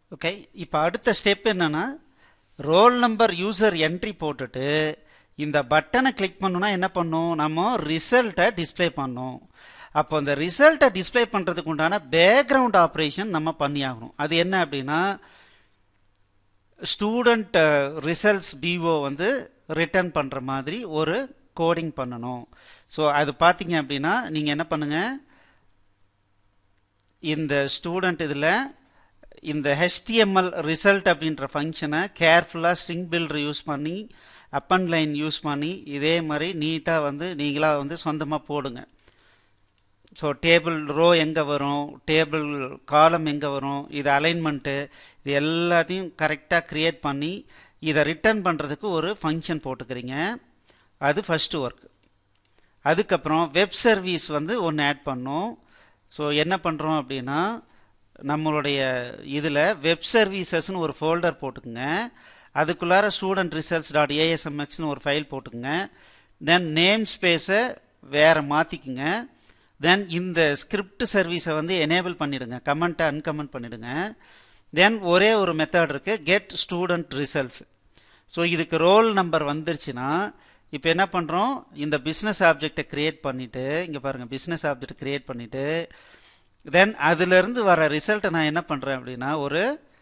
okay இப்போ அடுத்த step என்னன்னா ரோல் நம்பர் யூசர் என்ட்ரி போட்டுட்டு இந்த பட்டனை கிளிக் பண்ணோம்னா என்ன பண்ணும் நம்ம ரிசல்ட்டை டிஸ்ப்ளே பண்ணோம் அப்போ அந்த ரிசல்ட்டை டிஸ்ப்ளே பண்ணுறதுக்கு உண்டான பேக்ரவுண்ட் ஆப்ரேஷன் நம்ம பண்ணி ஆகணும் அது என்ன அப்படின்னா ஸ்டூடெண்ட் ரிசல்ட்ஸ் பிஓ வந்து ரிட்டர்ன் பண்ணுற மாதிரி ஒரு கோடிங் பண்ணணும் ஸோ அது பார்த்தீங்க அப்படின்னா நீங்கள் என்ன பண்ணுங்கள் இந்த ஸ்டூடெண்ட் இதில் இந்த ஹெச்டிஎம்எல் ரிசல்ட் அப்படின்ற ஃபங்க்ஷனை கேர்ஃபுல்லாக ஸ்ட்ரிங் பில்டர் யூஸ் பண்ணி அப்பன் லைன் யூஸ் பண்ணி இதே மாதிரி நீட்டாக வந்து நீங்களாக வந்து சொந்தமாக போடுங்க ஸோ டேபிள் ரோ எங்கே வரும் டேபிள் காலம் எங்கே வரும் இது அலைன்மெண்ட்டு இது எல்லாத்தையும் கரெக்டாக க்ரியேட் பண்ணி இதை ரிட்டர்ன் பண்ணுறதுக்கு ஒரு ஃபங்க்ஷன் போட்டுக்கிறீங்க அது ஃபஸ்ட்டு ஒர்க் அதுக்கப்புறம் வெப் சர்வீஸ் வந்து ஒன்று ஆட் பண்ணோம் ஸோ என்ன பண்ணுறோம் அப்படின்னா நம்மளுடைய இதில் வெப் சர்வீசஸ்னு ஒரு ஃபோல்டர் போட்டுக்குங்க அதுக்குள்ளார ஸ்டூடெண்ட் ரிசல்ட்ஸ் டாட் ஏஎஸ்எம்எக்ஸ்னு ஒரு ஃபைல் போட்டுக்குங்க தென் நேம் ஸ்பேஸை வேறு மாற்றிக்குங்க தென் இந்த ஸ்கிரிப்ட் சர்வீஸை வந்து எனேபிள் பண்ணிடுங்க கமெண்ட்டை அன்கமெண்ட் பண்ணிடுங்க தென் ஒரே ஒரு மெத்தட் இருக்கு கெட் ஸ்டூடெண்ட் ரிசல்ட்ஸ் ஸோ இதுக்கு ரோல் நம்பர் வந்துருச்சுன்னா இப்போ என்ன பண்ணுறோம் இந்த பிஸ்னஸ் ஆப்ஜெக்டை கிரியேட் பண்ணிவிட்டு இங்கே பாருங்கள் பிஸ்னஸ் ஆப்ஜெக்ட் கிரியேட் பண்ணிவிட்டு தென் அதுலேருந்து வர ரிசல்ட்டை நான் என்ன பண்ணுறேன் அப்படின்னா ஒரு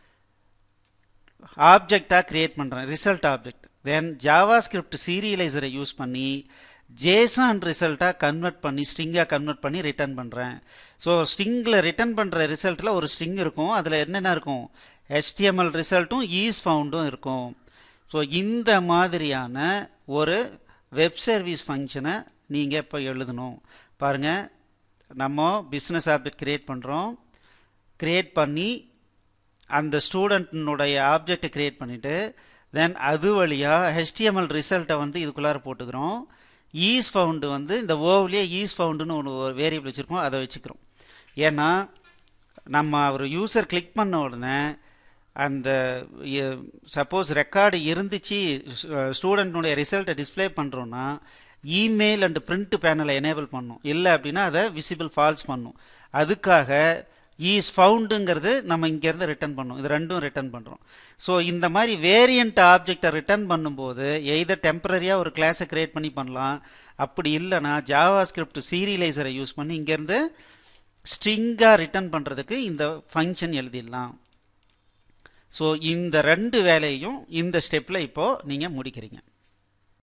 ஆப்ஜெக்டாக கிரியேட் பண்ணுறேன் result object then JavaScript சீரியலைசரை யூஸ் பண்ணி ஜேசான் ரிசல்ட்டாக கன்வெர்ட் பண்ணி ஸ்ட்ரிங்காக கன்வெர்ட் பண்ணி ரிட்டர்ன் பண்ணுறேன் ஸோ ஸ்ட்ரிங்கில் ரிட்டர்ன் பண்ணுற ரிசல்ட்டில் ஒரு ஸ்ட்ரிங் இருக்கும் அதில் என்னென்ன இருக்கும் ஹெச்டிஎம்எல் ரிசல்ட்டும் ஈஸ் ஃபவுண்டும் இருக்கும் ஸோ இந்த மாதிரியான ஒரு வெப் சர்வீஸ் ஃபங்க்ஷனை நீங்கள் இப்போ எழுதணும் பாருங்கள் நம்ம பிஸ்னஸ் ஆப்ஜெக்ட் க்ரியேட் பண்ணுறோம் க்ரியேட் பண்ணி அந்த ஸ்டூடெண்ட்னுடைய ஆப்ஜெக்டை க்ரியேட் பண்ணிவிட்டு தென் அது வழியாக ஹெச்டிஎம்எல் ரிசல்ட்டை வந்து இதுக்குள்ளார போட்டுக்கிறோம் ஈஸ் ஃபவுண்டு வந்து இந்த ஓவ்லேயே ஈஸ் ஃபவுண்டுன்னு ஒன்று ஒரு வேரியபிள் வச்சுருக்கோம் அதை வச்சுக்கிறோம் ஏன்னா நம்ம ஒரு யூசர் கிளிக் பண்ண உடனே அந்த சப்போஸ் ரெக்கார்டு இருந்துச்சு ஸ்டூடெண்ட்னுடைய ரிசல்ட்டை டிஸ்பிளே பண்ணுறோன்னா இமெயில் அண்ட் பிரிண்ட் பேனலை எனேபிள் பண்ணும் இல்லை அப்படின்னா அதை விசிபிள் ஃபால்ஸ் பண்ணும் அதுக்காக ஈஸ் ஃபவுண்டுங்கிறது நம்ம இங்கேருந்து ரிட்டர்ன் பண்ணோம் இது ரெண்டும் ரிட்டர்ன் பண்ணுறோம் ஸோ இந்த மாதிரி வேரியண்ட் ஆப்ஜெக்டை ரிட்டர்ன் பண்ணும்போது எய்தர் டெம்பரரியாக ஒரு கிளாஸை கிரியேட் பண்ணி பண்ணலாம் அப்படி இல்லைனா ஜாவா ஸ்கிரிப்ட் சீரியலைசரை யூஸ் பண்ணி இங்கேருந்து ஸ்ட்ரிங்காக ரிட்டர்ன் பண்ணுறதுக்கு இந்த ஃபங்க்ஷன் எழுதிடலாம் ஸோ இந்த ரெண்டு வேலையும் இந்த ஸ்டெப்பில் இப்போது நீங்கள் முடிக்கிறீங்க